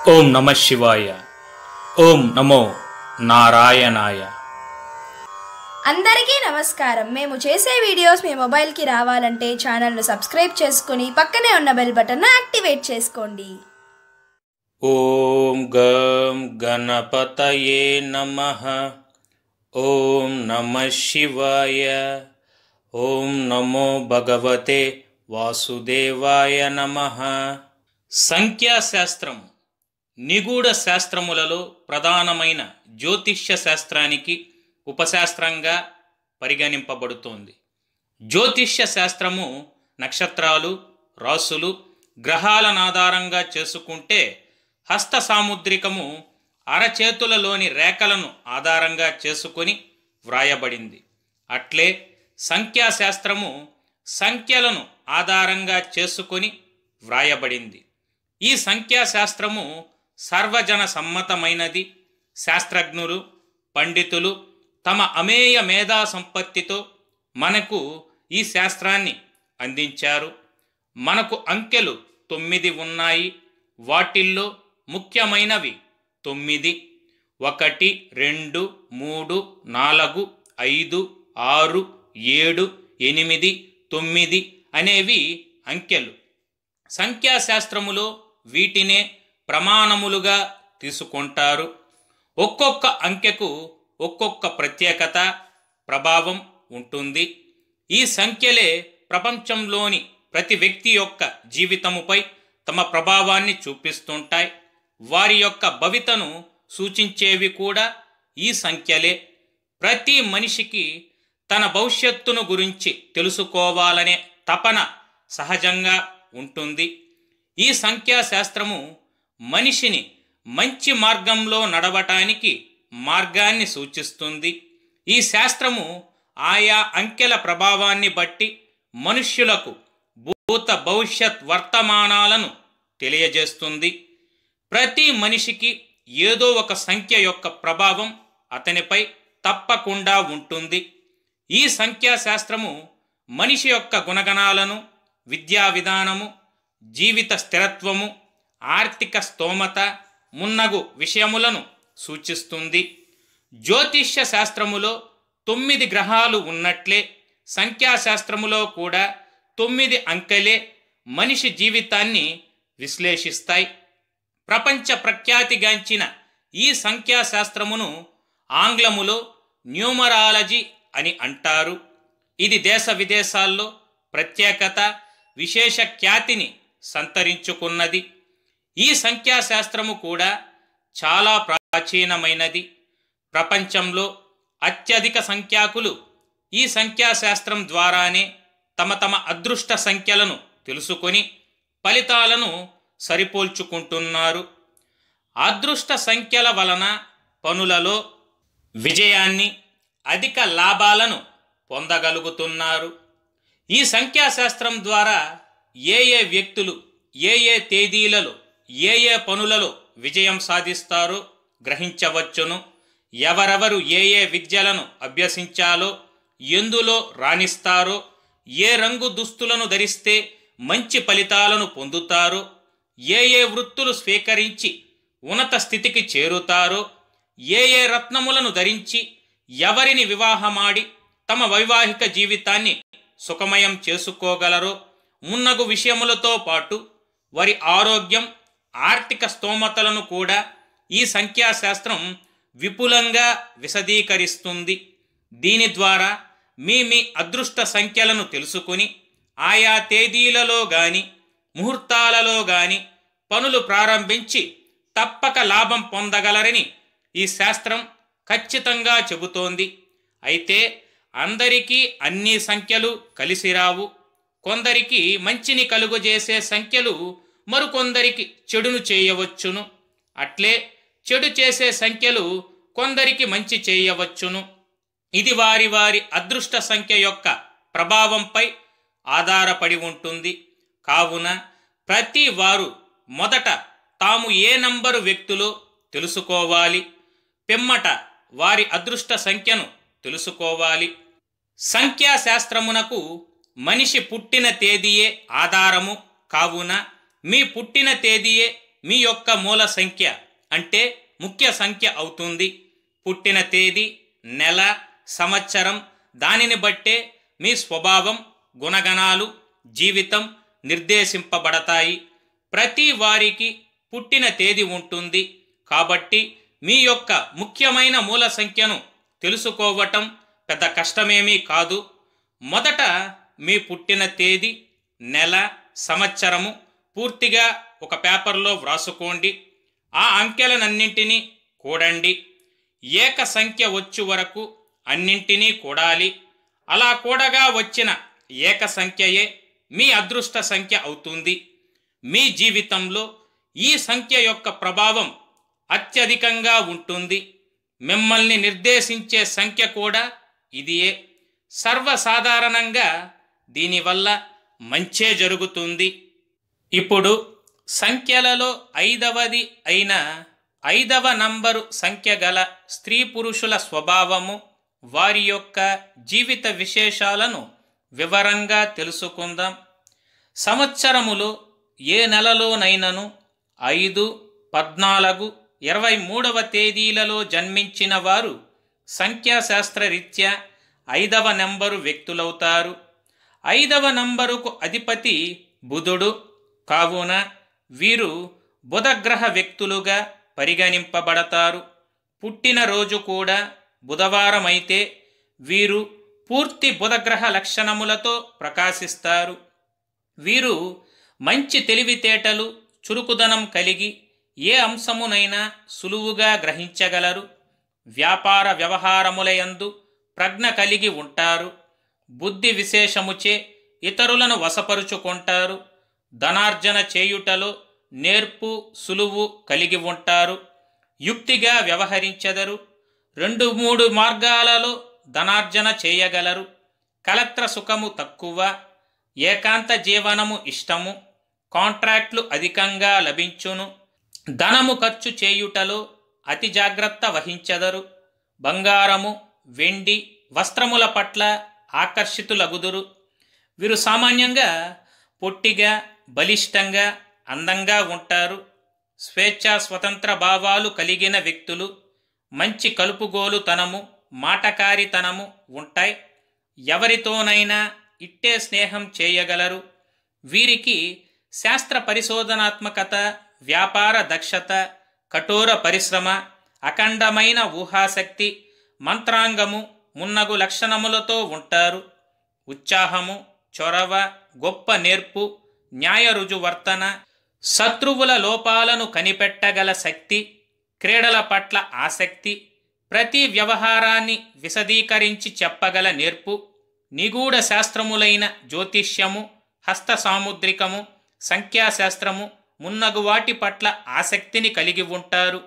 ఓం నమ శివాయ ఓం నమో నారాయణాయ అందరికీ నమస్కారం మేము చేసే వీడియోస్ మీ మొబైల్కి రావాలంటే ఛానల్ను సబ్స్క్రైబ్ చేసుకుని పక్కనే ఉన్న బెల్ బటన్ను యాక్టివేట్ చేసుకోండి ఓం గం గణపతయే నమ ఓం నమ శివాయ ఓం నమో భగవతే వాసుదేవాయ నమ సంఖ్యాశాస్త్రం నిగూఢ శాస్త్రములలో ప్రధానమైన జ్యోతిష్య శాస్త్రానికి ఉపశాస్త్రంగా పరిగణింపబడుతోంది జ్యోతిష్య శాస్త్రము నక్షత్రాలు రాసులు గ్రహాలను ఆధారంగా చేసుకుంటే హస్త సాముద్రికము అరచేతులలోని రేఖలను ఆధారంగా చేసుకొని వ్రాయబడింది అట్లే సంఖ్యాశాస్త్రము సంఖ్యలను ఆధారంగా చేసుకొని వ్రాయబడింది ఈ సంఖ్యాశాస్త్రము సర్వజన సమ్మతమైనది శాస్త్రజ్ఞులు పండితులు తమ అమేయ మేధా సంపత్తితో మనకు ఈ శాస్త్రాన్ని అందించారు మనకు అంకెలు తొమ్మిది ఉన్నాయి వాటిల్లో ముఖ్యమైనవి తొమ్మిది ఒకటి రెండు మూడు నాలుగు ఐదు ఆరు ఏడు ఎనిమిది తొమ్మిది అనేవి అంకెలు సంఖ్యాశాస్త్రములో వీటినే ప్రమాణములుగా తీసుకుంటారు ఒక్కొక్క అంకెకు ఒక్కొక్క ప్రత్యేకత ప్రభావం ఉంటుంది ఈ సంఖ్యలే ప్రపంచంలోని ప్రతి వ్యక్తి యొక్క జీవితముపై తమ ప్రభావాన్ని చూపిస్తుంటాయి వారి యొక్క భవితను సూచించేవి కూడా ఈ సంఖ్యలే ప్రతి మనిషికి తన భవిష్యత్తును గురించి తెలుసుకోవాలనే తపన సహజంగా ఉంటుంది ఈ సంఖ్యాశాస్త్రము మనిషిని మంచి మార్గంలో నడవటానికి మార్గాన్ని సూచిస్తుంది ఈ శాస్త్రము ఆయా అంకెల ప్రభావాన్ని బట్టి మనుష్యులకు భూత భవిష్యత్ వర్తమానాలను తెలియజేస్తుంది ప్రతి మనిషికి ఏదో ఒక సంఖ్య యొక్క ప్రభావం అతనిపై తప్పకుండా ఉంటుంది ఈ సంఖ్యాశాస్త్రము మనిషి యొక్క గుణగణాలను విద్యా విధానము జీవిత స్థిరత్వము ఆర్థిక స్తోమత మున్నగు విషయములను సూచిస్తుంది జ్యోతిష్య శాస్త్రములో తొమ్మిది గ్రహాలు ఉన్నట్లే సంఖ్యాశాస్త్రములో కూడా తొమ్మిది అంకెలే మనిషి జీవితాన్ని విశ్లేషిస్తాయి ప్రపంచ ప్రఖ్యాతిగాంచిన ఈ సంఖ్యాశాస్త్రమును ఆంగ్లములో న్యూమరాలజీ అని అంటారు ఇది దేశ విదేశాల్లో ప్రత్యేకత విశేష ఖ్యాతిని సంతరించుకున్నది ఈ సంఖ్యాశాస్త్రము కూడా చాలా ప్రాచీనమైనది ప్రపంచంలో అత్యధిక సంఖ్యాకులు ఈ సంఖ్యాశాస్త్రం ద్వారానే తమ తమ అదృష్ట సంఖ్యలను తెలుసుకొని ఫలితాలను సరిపోల్చుకుంటున్నారు అదృష్ట సంఖ్యల వలన పనులలో విజయాన్ని అధిక లాభాలను పొందగలుగుతున్నారు ఈ సంఖ్యాశాస్త్రం ద్వారా ఏ ఏ వ్యక్తులు ఏ ఏ తేదీలలో ఏ ఏ పనులలో విజయం సాధిస్తారో గ్రహించవచ్చును ఎవరెవరు ఏ ఏ విద్యలను అభ్యసించాలో ఎందులో రాణిస్తారో ఏ రంగు దుస్తులను ధరిస్తే మంచి ఫలితాలను పొందుతారో ఏ ఏ వృత్తులు స్వీకరించి ఉన్నత స్థితికి చేరుతారో ఏ ఏ రత్నములను ధరించి ఎవరిని వివాహమాడి తమ వైవాహిక జీవితాన్ని సుఖమయం చేసుకోగలరో మున్నగు విషయములతో పాటు వారి ఆరోగ్యం ఆర్థిక స్తోమతలను కూడా ఈ సంఖ్యాశాస్త్రం విపులంగా విశదీకరిస్తుంది దీని ద్వారా మీ మీ అదృష్ట సంఖ్యలను తెలుసుకుని ఆయా తేదీలలో గాని ముహూర్తాలలో గాని పనులు ప్రారంభించి తప్పక లాభం పొందగలరని ఈ శాస్త్రం ఖచ్చితంగా చెబుతోంది అయితే అందరికీ అన్ని సంఖ్యలు కలిసి రావు కొందరికి మంచిని కలుగజేసే సంఖ్యలు మరికొందరికి చెడును చేయవచ్చును అట్లే చెడు చేసే సంఖ్యలు కొందరికి మంచి చేయవచ్చును ఇది వారి వారి అదృష్ట సంఖ్య యొక్క ప్రభావంపై ఆధారపడి ఉంటుంది కావున ప్రతి వారు మొదట తాము ఏ నంబరు వ్యక్తులో తెలుసుకోవాలి పిమ్మట వారి అదృష్ట సంఖ్యను తెలుసుకోవాలి సంఖ్యాశాస్త్రమునకు మనిషి పుట్టిన తేదీయే ఆధారము కావున మీ పుట్టిన తేదీయే మీ యొక్క మూల సంఖ్య అంటే ముఖ్య సంఖ్య అవుతుంది పుట్టిన తేదీ నెల సంవత్సరం దానిని బట్టే మీ స్వభావం గుణగణాలు జీవితం నిర్దేశింపబడతాయి ప్రతి వారికి పుట్టిన తేదీ ఉంటుంది కాబట్టి మీ యొక్క ముఖ్యమైన మూల సంఖ్యను తెలుసుకోవటం పెద్ద కష్టమేమీ కాదు మొదట మీ పుట్టిన తేదీ నెల సంవత్సరము పూర్తిగా ఒక పేపర్లో వ్రాసుకోండి ఆ అంకెలనన్నింటినీ కూడండి ఏక సంఖ్య వచ్చు వరకు అన్నింటినీ కూడాలి అలా కూడగా వచ్చిన ఏక సంఖ్యయే మీ అదృష్ట సంఖ్య అవుతుంది మీ జీవితంలో ఈ సంఖ్య యొక్క ప్రభావం అత్యధికంగా ఉంటుంది మిమ్మల్ని నిర్దేశించే సంఖ్య కూడా ఇదియే సర్వసాధారణంగా దీనివల్ల మంచే జరుగుతుంది ఇప్పుడు సంఖ్యలలో ఐదవది అయిన ఐదవ నంబరు సంఖ్య గల స్త్రీ పురుషుల స్వభావము వారి యొక్క జీవిత విశేషాలను వివరంగా తెలుసుకుందాం సంవత్సరములో ఏ నెలలోనైనను ఐదు పద్నాలుగు ఇరవై మూడవ తేదీలలో జన్మించిన వారు సంఖ్యాశాస్త్ర రీత్యా ఐదవ నెంబరు వ్యక్తులవుతారు ఐదవ నంబరుకు అధిపతి బుధుడు కావున వీరు బుధగ్రహ వ్యక్తులుగా పరిగణింపబడతారు పుట్టినరోజు కూడా బుధవారం అయితే వీరు పూర్తి బుధగ్రహ లక్షణములతో ప్రకాశిస్తారు వీరు మంచి తెలివితేటలు చురుకుదనం కలిగి ఏ అంశమునైనా సులువుగా గ్రహించగలరు వ్యాపార వ్యవహారములయందు ప్రజ్ఞ కలిగి ఉంటారు బుద్ధి విశేషముచే ఇతరులను వశపరుచుకుంటారు ధనార్జన చేయుటలో నేర్పు సులువు కలిగి ఉంటారు యుక్తిగా వ్యవహరించెదరు రెండు మూడు మార్గాలలో ధనార్జన చేయగలరు కలత్ర సుఖము తక్కువ ఏకాంత జీవనము ఇష్టము కాంట్రాక్ట్లు అధికంగా లభించును ధనము ఖర్చు చేయుటలో అతి జాగ్రత్త వహించెదరు బంగారము వెండి వస్త్రముల పట్ల ఆకర్షితులగుదురు వీరు సామాన్యంగా పొట్టిగా బలిష్టంగా అందంగా ఉంటారు స్వేచ్ఛా స్వతంత్ర భావాలు కలిగిన వ్యక్తులు మంచి కలుపుగోలుతనము మాటకారితనము ఉంటాయి ఎవరితోనైనా ఇట్టే స్నేహం చేయగలరు వీరికి శాస్త్ర పరిశోధనాత్మకత వ్యాపార దక్షత కఠోర పరిశ్రమ అఖండమైన ఊహాశక్తి మంత్రాంగము మున్నగు లక్షణములతో ఉంటారు ఉత్సాహము చొరవ గొప్ప నేర్పు న్యాయ రుజువర్తన శత్రువుల లోపాలను కనిపెట్టగల శక్తి క్రీడల పట్ల ఆసక్తి ప్రతి వ్యవహారాన్ని విశదీకరించి చెప్పగల నేర్పు నిగూఢ శాస్త్రములైన జ్యోతిష్యము హస్త సాముద్రికము సంఖ్యాశాస్త్రము మున్నగు వాటి పట్ల ఆసక్తిని కలిగి ఉంటారు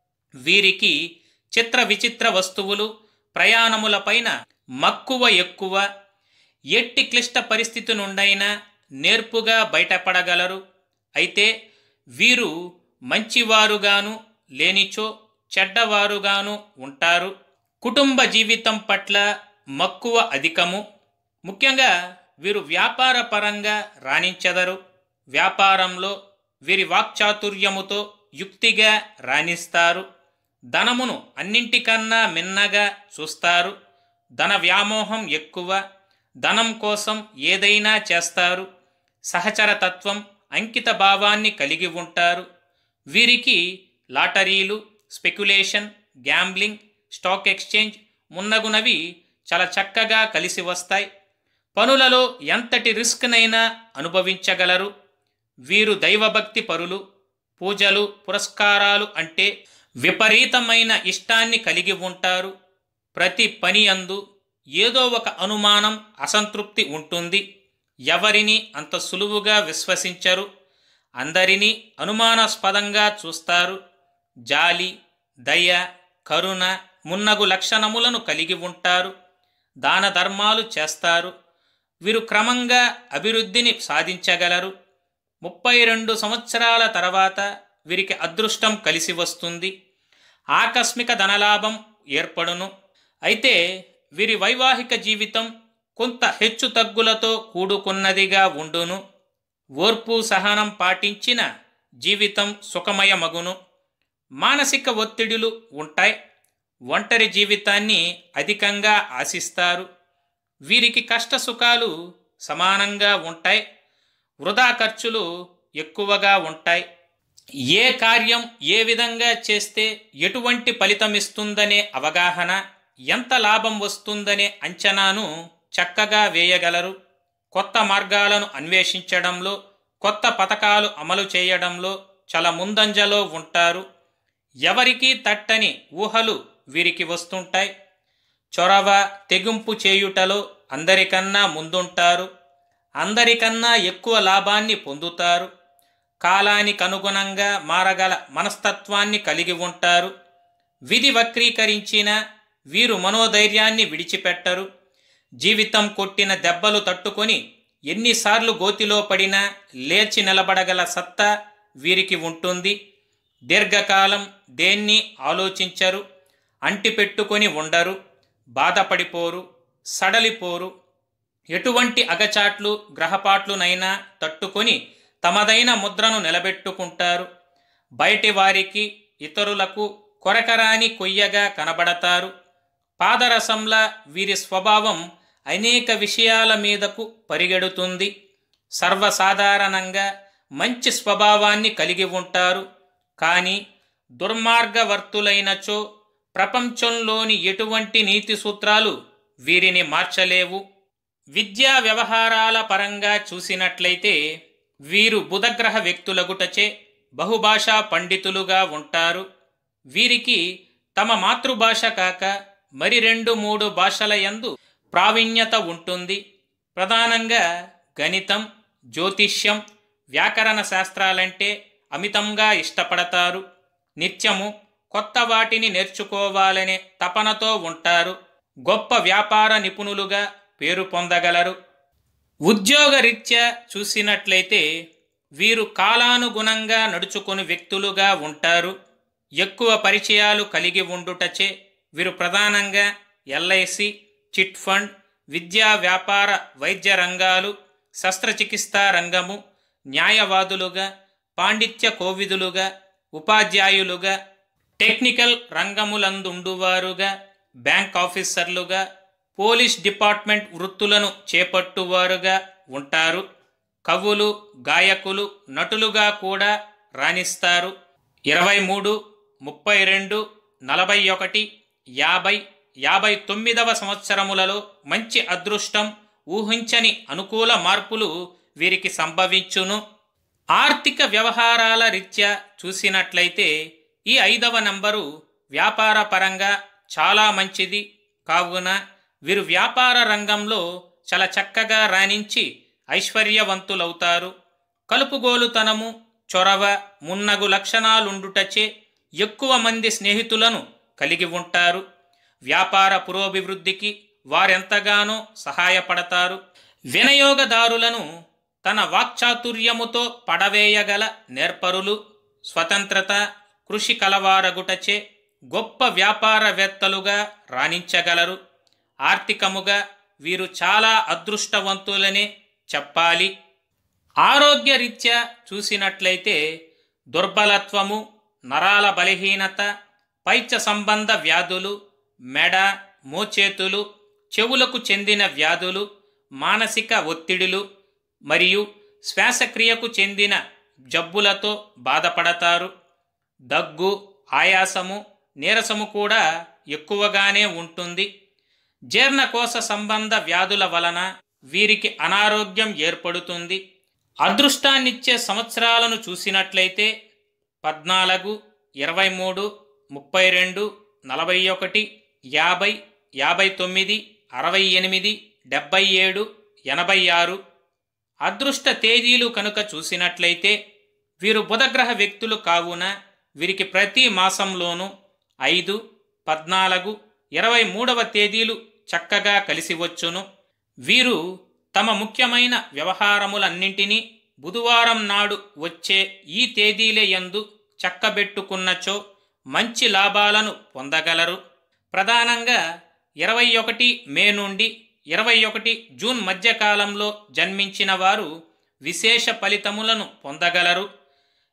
వీరికి చిత్ర విచిత్ర వస్తువులు ప్రయాణములపైన మక్కువ ఎక్కువ ఎట్టి క్లిష్ట పరిస్థితి నుండైనా నేర్పుగా బయటపడగలరు అయితే వీరు మంచివారుగాను లేనిచో చెడ్డవారుగాను ఉంటారు కుటుంబ జీవితం పట్ల మక్కువ అధికము ముఖ్యంగా వీరు వ్యాపార పరంగా రాణించెదరు వ్యాపారంలో వీరి వాక్చాతుర్యముతో యుక్తిగా రాణిస్తారు ధనమును అన్నింటికన్నా మిన్నగా చూస్తారు ధన వ్యామోహం ఎక్కువ ధనం కోసం ఏదైనా చేస్తారు సహచరతత్వం అంకిత భావాన్ని కలిగి ఉంటారు వీరికి లాటరీలు స్పెక్యులేషన్ గ్యాంబ్లింగ్ స్టాక్ ఎక్స్చేంజ్ మున్నగునవి చాలా చక్కగా కలిసి వస్తాయి పనులలో ఎంతటి రిస్క్నైనా అనుభవించగలరు వీరు దైవభక్తి పరులు పూజలు పురస్కారాలు అంటే విపరీతమైన ఇష్టాన్ని కలిగి ఉంటారు ప్రతి పని అందు ఏదో ఒక అనుమానం అసంతృప్తి ఉంటుంది ఎవరిని అంత సులువుగా విశ్వసించరు అందరినీ అనుమానాస్పదంగా చూస్తారు జాలి దయ కరుణ మున్నగు లక్షణములను కలిగి ఉంటారు దాన ధర్మాలు చేస్తారు వీరు క్రమంగా అభివృద్ధిని సాధించగలరు ముప్పై రెండు సంవత్సరాల తర్వాత వీరికి అదృష్టం కలిసి వస్తుంది ఆకస్మిక ధనలాభం ఏర్పడును అయితే వీరి వైవాహిక జీవితం కొంత హెచ్చు తగ్గులతో కూడుకున్నదిగా ఉండును ఓర్పు సహనం పాటించిన జీవితం సుఖమయమగును మానసిక ఒత్తిడులు ఉంటాయి ఒంటరి జీవితాన్ని అధికంగా ఆశిస్తారు వీరికి కష్ట సుఖాలు సమానంగా ఉంటాయి వృధా ఖర్చులు ఎక్కువగా ఉంటాయి ఏ కార్యం ఏ విధంగా చేస్తే ఎటువంటి ఫలితం ఇస్తుందనే అవగాహన ఎంత లాభం వస్తుందనే అంచనాను చక్కగా వేయగలరు కొత్త మార్గాలను అన్వేషించడంలో కొత్త పథకాలు అమలు చేయడంలో చాలా ముందంజలో ఉంటారు ఎవరికీ తట్టని ఊహలు వీరికి వస్తుంటాయి చొరవ తెగింపు చేయుటలో అందరికన్నా ముందుంటారు అందరికన్నా ఎక్కువ లాభాన్ని పొందుతారు కాలానికి అనుగుణంగా మారగల మనస్తత్వాన్ని కలిగి ఉంటారు విధి వక్రీకరించిన వీరు మనోధైర్యాన్ని విడిచిపెట్టరు జీవితం కొట్టిన దెబ్బలు తట్టుకొని ఎన్నిసార్లు గోతిలో పడినా లేచి నిలబడగల సత్తా వీరికి ఉంటుంది దీర్ఘకాలం దేన్ని ఆలోచించరు అంటిపెట్టుకొని ఉండరు బాధపడిపోరు సడలిపోరు ఎటువంటి అగచాట్లు గ్రహపాట్లునైనా తట్టుకొని తమదైన ముద్రను నిలబెట్టుకుంటారు బయటి వారికి ఇతరులకు కొరకరాని కొయ్యగా కనబడతారు పాదరసంలా వీరి స్వభావం అనేక విషయాల మీదకు పరిగెడుతుంది సర్వసాధారణంగా మంచి స్వభావాన్ని కలిగి ఉంటారు కానీ దుర్మార్గవర్తులైనచో ప్రపంచంలోని ఎటువంటి నీతి సూత్రాలు వీరిని మార్చలేవు విద్యా వ్యవహారాల పరంగా చూసినట్లయితే వీరు బుధగ్రహ వ్యక్తులగుటచే బహుభాషా పండితులుగా ఉంటారు వీరికి తమ మాతృభాష కాక మరి రెండు మూడు భాషల యందు ప్రావీణ్యత ఉంటుంది ప్రధానంగా గణితం జ్యోతిష్యం వ్యాకరణ శాస్త్రాలంటే అమితంగా ఇష్టపడతారు నిత్యము కొత్త వాటిని నేర్చుకోవాలనే తపనతో ఉంటారు గొప్ప వ్యాపార నిపుణులుగా పేరు పొందగలరు ఉద్యోగరీత్యా చూసినట్లయితే వీరు కాలానుగుణంగా నడుచుకుని వ్యక్తులుగా ఉంటారు ఎక్కువ పరిచయాలు కలిగి ఉండుటచే వీరు ప్రధానంగా ఎల్ఐసి చిట్ ఫండ్ విద్యా వ్యాపార వైద్య రంగాలు శస్త్రచికిత్సా రంగము న్యాయవాదులుగా పాండిత్య కోవిదులుగా ఉపాధ్యాయులుగా టెక్నికల్ రంగములందుండువారుగా బ్యాంక్ ఆఫీసర్లుగా పోలీస్ డిపార్ట్మెంట్ వృత్తులను చేపట్టువారుగా ఉంటారు కవులు గాయకులు నటులుగా కూడా రాణిస్తారు ఇరవై మూడు ముప్పై రెండు నలభై ఒకటి యాభై యాభై తొమ్మిదవ సంవత్సరములలో మంచి అదృష్టం ఊహించని అనుకూల మార్పులు వీరికి సంభవించును ఆర్థిక వ్యవహారాల రీత్యా చూసినట్లయితే ఈ ఐదవ నంబరు వ్యాపార పరంగా చాలా మంచిది కావున వీరు వ్యాపార రంగంలో చాలా చక్కగా రాణించి ఐశ్వర్యవంతులవుతారు కలుపుగోలుతనము చొరవ మున్నగు లక్షణాలుండుటచే ఎక్కువ మంది స్నేహితులను కలిగి ఉంటారు వ్యాపార పురోభివృద్ధికి వారెంతగానో సహాయపడతారు వినియోగదారులను తన వాక్చాతుర్యముతో పడవేయగల నేర్పరులు స్వతంత్రత కృషి కలవారగుటచే గొప్ప వ్యాపారవేత్తలుగా రాణించగలరు ఆర్థికముగా వీరు చాలా అదృష్టవంతులనే చెప్పాలి ఆరోగ్యరీత్యా చూసినట్లయితే దుర్బలత్వము నరాల బలహీనత పైత్య సంబంధ వ్యాధులు మెడ మోచేతులు చెవులకు చెందిన వ్యాధులు మానసిక ఒత్తిడులు మరియు శ్వాసక్రియకు చెందిన జబ్బులతో బాధపడతారు దగ్గు ఆయాసము నీరసము కూడా ఎక్కువగానే ఉంటుంది జీర్ణకోశ సంబంధ వ్యాధుల వలన వీరికి అనారోగ్యం ఏర్పడుతుంది అదృష్టాన్నిచ్చే సంవత్సరాలను చూసినట్లయితే పద్నాలుగు ఇరవై మూడు ముప్పై రెండు నలభై ఒకటి యాభై యాభై తొమ్మిది అరవై ఎనిమిది డెబ్బై ఏడు ఎనభై ఆరు అదృష్ట తేదీలు కనుక చూసినట్లయితే వీరు బుధగ్రహ వ్యక్తులు కావున వీరికి ప్రతి మాసంలోనూ ఐదు పద్నాలుగు ఇరవై మూడవ తేదీలు చక్కగా కలిసి వచ్చును వీరు తమ ముఖ్యమైన వ్యవహారములన్నింటినీ బుధవారం నాడు వచ్చే ఈ తేదీల యందు చక్కబెట్టుకున్నచో మంచి లాభాలను పొందగలరు ప్రధానంగా ఇరవై ఒకటి మే నుండి ఇరవై ఒకటి జూన్ మధ్యకాలంలో జన్మించిన వారు విశేష ఫలితములను పొందగలరు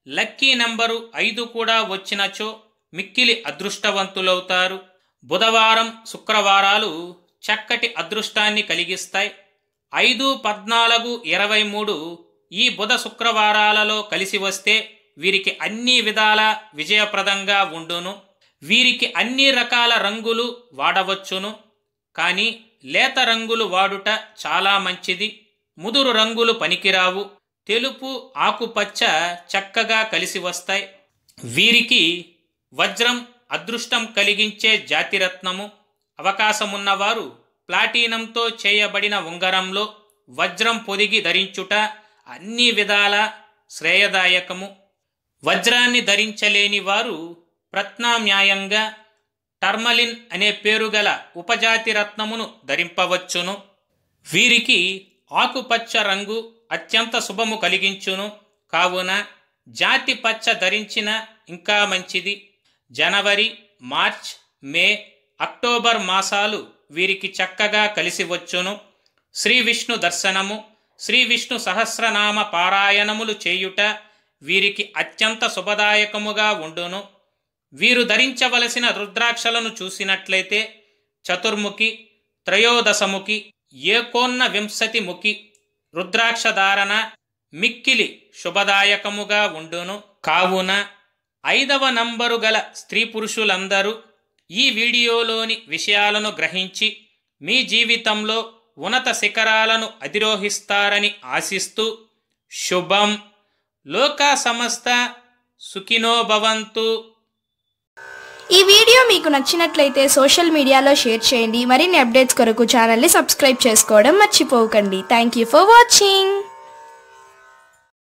లక్కీ నంబరు ఐదు కూడా వచ్చినచో మిక్కిలి అదృష్టవంతులవుతారు బుధవారం శుక్రవారాలు చక్కటి అదృష్టాన్ని కలిగిస్తాయి ఐదు పద్నాలుగు ఇరవై మూడు ఈ బుధ శుక్రవారాలలో కలిసి వస్తే వీరికి అన్ని విధాల విజయప్రదంగా ఉండును వీరికి అన్ని రకాల రంగులు వాడవచ్చును కానీ లేత రంగులు వాడుట చాలా మంచిది ముదురు రంగులు పనికిరావు తెలుపు ఆకుపచ్చ చక్కగా కలిసి వస్తాయి వీరికి వజ్రం అదృష్టం కలిగించే జాతిరత్నము అవకాశమున్నవారు ప్లాటీనంతో చేయబడిన ఉంగరంలో వజ్రం పొదిగి ధరించుట అన్ని విధాల శ్రేయదాయకము వజ్రాన్ని ధరించలేని వారు ప్రత్నామ్నాయంగా టర్మలిన్ అనే పేరుగల ఉపజాతి రత్నమును ధరింపవచ్చును వీరికి ఆకుపచ్చ రంగు అత్యంత శుభము కలిగించును కావున జాతి పచ్చ ధరించిన ఇంకా మంచిది జనవరి మార్చ్ మే అక్టోబర్ మాసాలు వీరికి చక్కగా కలిసి వచ్చును శ్రీ విష్ణు దర్శనము శ్రీ విష్ణు సహస్రనామ పారాయణములు చేయుట వీరికి అత్యంత శుభదాయకముగా ఉండును వీరు ధరించవలసిన రుద్రాక్షలను చూసినట్లయితే చతుర్ముఖి త్రయోదశముఖి ఏకోన్న వింశతి ముఖి రుద్రాక్ష ధారణ మిక్కిలి శుభదాయకముగా ఉండును కావున ఐదవ నంబరు గల స్త్రీ పురుషులందరూ ఈ వీడియోలోని విషయాలను గ్రహించి మీ జీవితంలో ఉన్నత శిఖరాలను అధిరోహిస్తారని ఆశిస్తూ శుభం లోకా సమస్త సుఖినో భవంతు ఈ వీడియో మీకు నచ్చినట్లయితే సోషల్ మీడియాలో షేర్ చేయండి మరిన్ని అప్డేట్స్ కొరకు ఛానల్ని సబ్స్క్రైబ్ చేసుకోవడం మర్చిపోకండి థ్యాంక్ యూ ఫర్ వాచింగ్